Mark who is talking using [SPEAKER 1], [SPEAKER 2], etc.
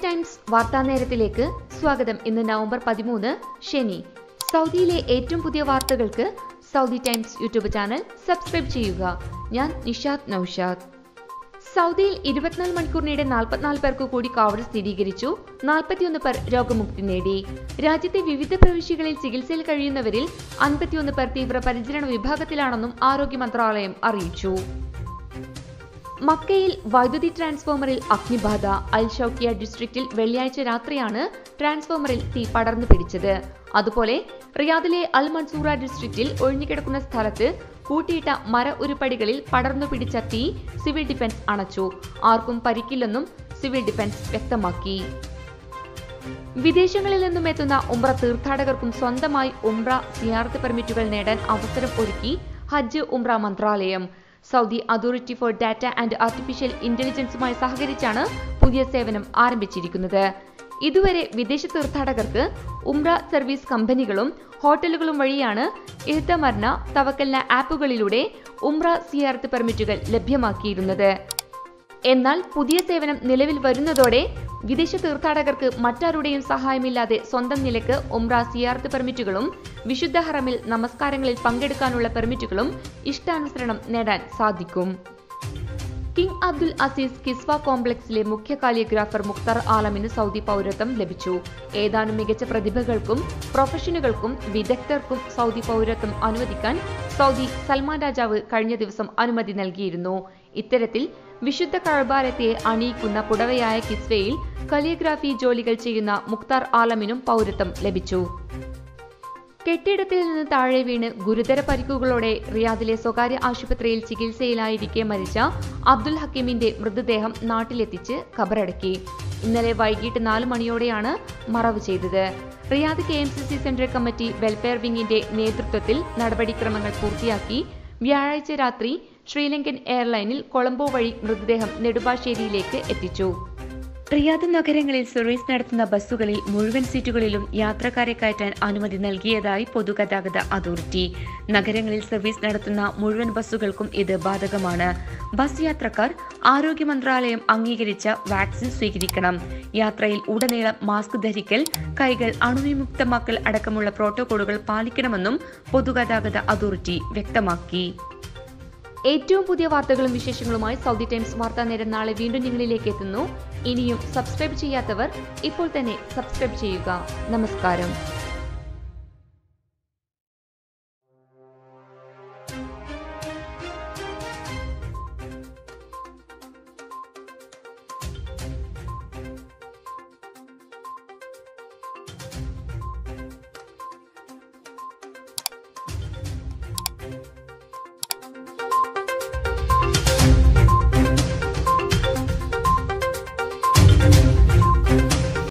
[SPEAKER 1] times വാർത്താ നേരത്തിലേക്ക് സ്വാഗതം ഇന്ന് നവംബർ പതിമൂന്ന് ശനി സൗദിയിലെ ഏറ്റവും പുതിയ വാർത്തകൾക്ക് Saudi Times YouTube channel subscribe ചെയ്യുക ഞാൻ നിഷാദ് നൌഷാദ് സൗദിയിൽ ഇരുപത്തിനാല് മണിക്കൂറിനിടെ നാൽപ്പത്തിനാല് പേർക്ക് കൂടി കോവിഡ് സ്ഥിരീകരിച്ചു നാൽപ്പത്തിയൊന്ന് പേർ രോഗമുക്തി നേടി രാജ്യത്തെ വിവിധ പ്രവിശ്യകളിൽ ചികിത്സയിൽ കഴിയുന്നവരിൽ അൻപത്തിയൊന്ന് പേർ തീവ്ര പരിചരണ വിഭാഗത്തിലാണെന്നും ആരോഗ്യ മന്ത്രാലയം അറിയിച്ചു മക്കയിൽ വൈദ്യുതി ട്രാൻസ്ഫോമറിൽ അഗ്നിബാധ അൽ ഷൌക്കിയ ഡിസ്ട്രിക്റ്റിൽ വെള്ളിയാഴ്ച രാത്രിയാണ് ട്രാൻസ്ഫോമറിൽ തീ പടർന്നു പിടിച്ചത് അതുപോലെ റിയാദിലെ അൽ മൻസൂറ ഡിസ്ട്രിക്റ്റിൽ ഒഴിഞ്ഞുകിടക്കുന്ന സ്ഥലത്ത് കൂട്ടിയിട്ട മര ഉരുപ്പടികളിൽ പടർന്നു പിടിച്ച തീ സിവിൽ ഡിഫൻസ് അണച്ചു ആർക്കും പരിക്കില്ലെന്നും സിവിൽ ഡിഫൻസ് വ്യക്തമാക്കി വിദേശങ്ങളിൽ നിന്നും എത്തുന്ന ഉംറ തീർത്ഥാടകർക്കും സ്വന്തമായി ഉംറ സിയാർത്ത് പെർമിറ്റുകൾ നേടാൻ അവസരം ഒരുക്കി ഹജ്ജ് ഉംറ മന്ത്രാലയം Saudi authority for data and artificial ഇന്റലിജൻസുമായി സഹകരിച്ചാണ് പുതിയ സേവനം ആരംഭിച്ചിരിക്കുന്നത് ഇതുവരെ വിദേശ തീർത്ഥാടകർക്ക് ഉംറ സർവീസ് കമ്പനികളും ഹോട്ടലുകളും വഴിയാണ് എഴുത്തമർണ തവക്കൽന ആപ്പുകളിലൂടെ ഉംറ സിയാർത്ത് പെർമിറ്റുകൾ ലഭ്യമാക്കിയിരുന്നത് എന്നാൽ പുതിയ സേവനം നിലവിൽ വരുന്നതോടെ വിദേശ തീർത്ഥാടകർക്ക് മറ്റാരുടെയും സഹായമില്ലാതെ സ്വന്തം നിലക്ക് ഉംറ സിയാർത്ത് പെർമിറ്റുകളും വിശുദ്ധ ഹറമിൽ നമസ്കാരങ്ങളിൽ പങ്കെടുക്കാനുള്ള പെർമിറ്റുകളും ഇഷ്ടാനുസരണം നേടാൻ സാധിക്കും കിങ് അബ്ദുൽ അസീസ് കിസ്വ കോംപ്ലക്സിലെ മുഖ്യ കാലിയോഗ്രാഫർ മുക്തർ ആലമിന് സൗദി പൗരത്വം ലഭിച്ചു ഏതാനും മികച്ച പ്രതിഭകൾക്കും പ്രൊഫഷനുകൾക്കും വിദഗ്ധർക്കും സൗദി പൗരത്വം അനുവദിക്കാൻ സൗദി സൽമാൻ രാജാവ് കഴിഞ്ഞ ദിവസം അനുമതി നൽകിയിരുന്നു ഇത്തരത്തിൽ വിശുദ്ധ കഴബാരത്തെ അണിയിക്കുന്ന പുടവയായ കിസ്വയിൽ കലിയോഗ്രാഫി ജോലികൾ ചെയ്യുന്ന മുക്താർ ആലമിനും പൗരത്വം ലഭിച്ചു കെട്ടിടത്തിൽ നിന്ന് താഴെ വീണ് ഗുരുതര പരിക്കുകളോടെ റിയാദിലെ സ്വകാര്യ ആശുപത്രിയിൽ ചികിത്സയിലായിരിക്കെ മരിച്ച അബ്ദുൽ ഹക്കീമിന്റെ മൃതദേഹം നാട്ടിലെത്തിച്ച് ഖബറടക്കി ഇന്നലെ വൈകിട്ട് നാല് മണിയോടെയാണ് മറവ് ചെയ്തത് Riyadh K M C C central committee welfare വിങ്ങിന്റെ നേതൃത്വത്തിൽ നടപടിക്രമങ്ങൾ പൂർത്തിയാക്കി വ്യാഴാഴ്ച രാത്രി ശ്രീലങ്കൻ എയർലൈനിൽ കൊളംബോ വഴി മൃതദേഹം നെടുമ്പാശ്ശേരിയിലേക്ക് എത്തിച്ചു റിയാദ് നഗരങ്ങളിൽ സർവീസ് നടത്തുന്ന ബസ്സുകളിൽ മുഴുവൻ സീറ്റുകളിലും യാത്രക്കാരെ കയറ്റാൻ അനുമതി നൽകിയതായി പൊതുഗതാഗത അതോറിറ്റി നഗരങ്ങളിൽ സർവീസ് നടത്തുന്ന മുഴുവൻ ബസ്സുകൾക്കും ഇത് ബാധകമാണ് ബസ് യാത്രക്കാർ ആരോഗ്യ മന്ത്രാലയം അംഗീകരിച്ച വാക്സിൻ സ്വീകരിക്കണം യാത്രയിൽ ഉടനീളം മാസ്ക് ധരിക്കൽ കൈകൾ അണുവിമുക്തമാക്കൽ അടക്കമുള്ള പ്രോട്ടോകോളുകൾ പാലിക്കണമെന്നും പൊതുഗതാഗത അതോറിറ്റി വ്യക്തമാക്കി ഏറ്റവും പുതിയ വാർത്തകളും വിശേഷങ്ങളുമായി സൗദി ടൈംസ് വാർത്താ നേരം നാളെ വീണ്ടും നിങ്ങളിലേക്ക് എത്തുന്നു ഇനിയും സബ്സ്ക്രൈബ് ചെയ്യാത്തവർ ഇപ്പോൾ തന്നെ സബ്സ്ക്രൈബ് ചെയ്യുക നമസ്കാരം